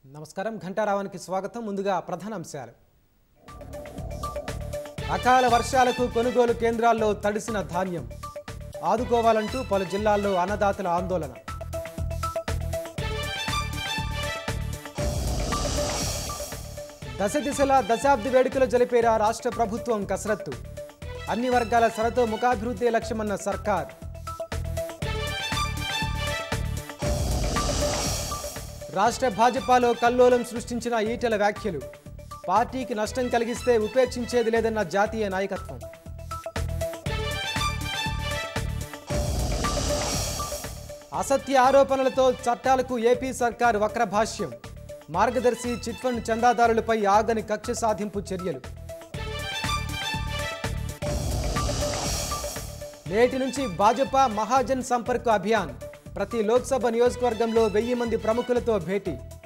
నమస్కారం ఘంటారావానికి స్వాగతం ముందుగా ప్రధాన అంశాలు అకాల వర్షాలకు కొనుగోలు కేంద్రాల్లో తడిసిన ధాన్యం ఆదుకోవాలంటూ పలు జిల్లాల్లో అన్నదాతల ఆందోళన దశ దిశలా దశాబ్ది వేడుకలు జరిపేరా రాష్ట్ర ప్రభుత్వం కసరత్తు అన్ని వర్గాల సరతో ముఖాభివృద్ధి లక్ష్యమన్న సర్కార్ రాష్ట్ర భాజపాలో కల్లోలం సృష్టించిన ఈటెల వ్యాఖ్యలు పార్టీకి నష్టం కలిగిస్తే ఉపేక్షించేది లేదన్న జాతీయ నాయకత్వం అసత్య ఆరోపణలతో చట్టాలకు ఏపీ సర్కార్ వక్రభాష్యం మార్గదర్శి చిట్ ఫండ్ చందాదారులపై ఆగని కక్ష సాధింపు చర్యలు నేటి నుంచి భాజపా మహాజన్ సంపర్క్ అభియాన్ ప్రతి లోక్సభ నియోజకవర్గంలో వెయ్యి మంది ప్రముఖులతో భేటీ